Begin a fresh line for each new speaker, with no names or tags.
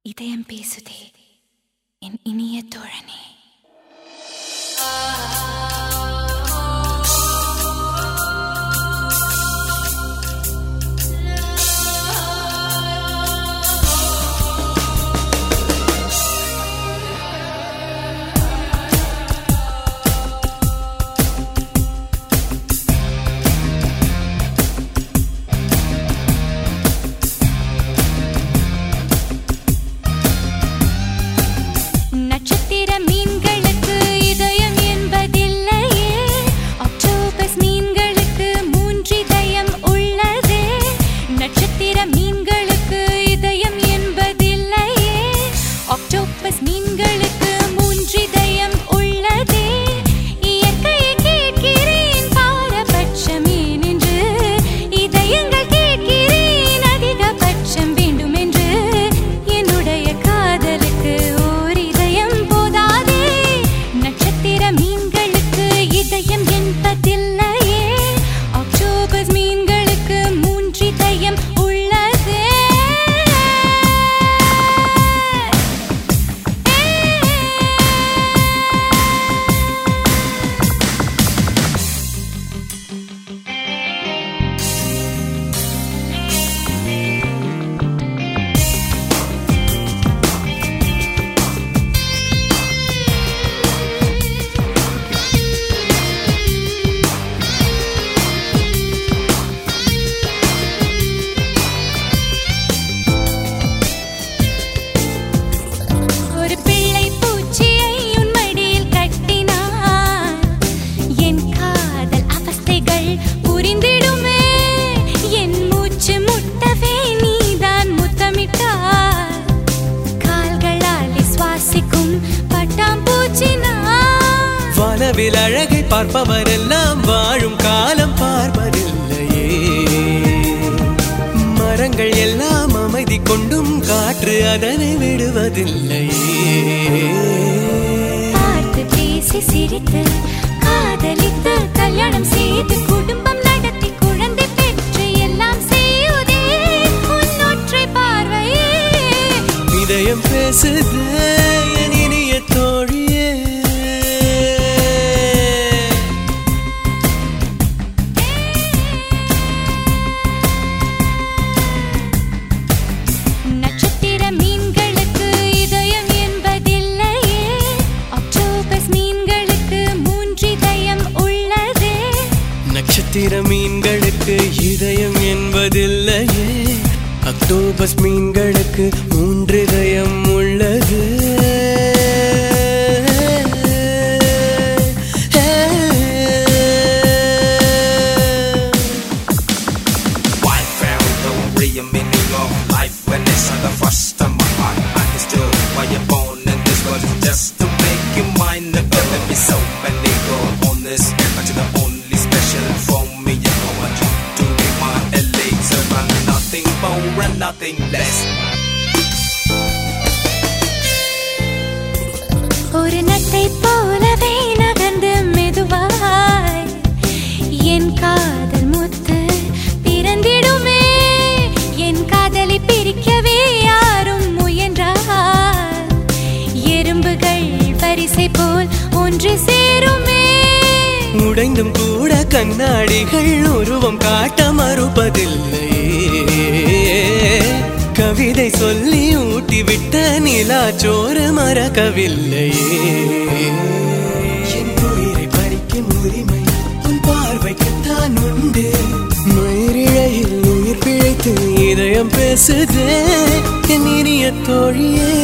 இதயம் பேசுதே என் இனிய தோழனே நட்சத்திர மீன்களுக்கு இதயம் என்பதில்லையே ஆக்டோபஸ் மீன்களுக்கு மூன்றிதயம் உள்ளதே நட்சத்திர மீன்களுக்கு இதயம் என்பதில்லையே ஆக்டோபஸ் மீன்களுக்கு மூன்றிதயம் உள்ளதே இயற்கையை கேட்கிறேன் பாரபட்சம் ஏனென்று இதயங்கள் கேட்கிறேன் அதிகபட்சம் வேண்டும் என்று என்னுடைய காதலுக்கு ஓர் இதயம் போதாதே நட்சத்திர மீன்களுக்கு இதயம் என்பதில்லையே ஆக்டோபஸ் மீன்களுக்கு மூன்றிதயம் உள்ளதே ஒரு பிள்ளை பூச்சியை உன் மடியில் கட்டினார் என் காதல் அவஸ்தைகள் புரிந்திடுமே என் மூச்சு முட்டவே நீதான் முத்தமிட்டார் கால்களாலே சுவாசிக்கும் பட்டாம்பூச்சி நான்
வானவில் அழகை பார்ப்பவரெல்லாம் வாழும் காலம் பார்ப்பதில்லையே மரங்கள் எல்லாம் அமைதி கொண்டும் காற்று அதனை விடுவதில்லையே
பார்த்து பேசி சிரித்து காதலித்து கல்யாணம் செய்து குடும்பம் நடத்தி குழந்தை பெற்று எல்லாம் செய்யுதே உன்னொற்றை பார்வையே
இதயம் பேசுது என் இனிய தோழியே
நட்சத்திர மீன்களுக்கு இதயம் என்பதில்லையே ஆக்டோபஸ் மீன்களுக்கு மூன்றிதயம் உள்ளதே
நட்சத்திர மீன்களுக்கு இதயம் என்பதில்லையே அக்டோபஸ் மீன்களுக்கு மூன்றிதயம் உள்ளது
White fairy don't real meaning of life when it's on the first time my heart understood why you're born in this world is just to make you mine. There will be so many girls on this earth, but you're the only special for me. You know I want you to be my elixir and nothing more and nothing less.
ஒரு நத்தை போலவே நகர்ந்து மெதுவாய் என் காதல் முத்து பிறந்திடுமே என் காதலை பிரிக்கவே யாரும் முயன்றார் எறும்புகள் வரிசை போல் ஒன்று சேருமே
உடைந்தும் கூட கண்ணாடிகள் உருவம் காட்ட மறுப்பதில்லையே கவிதை சொல்லி ஊட்டிவிட்ட நிலாச்சோறு மறக்கவில்லையே என் உயிரை பறிக்கும் உரிமை உன் பார்வைக்குத்தான் உண்டு மயிரிழையில் உயிர் பிழைத்து இதயம் பேசுதே என் இனிய தோழியே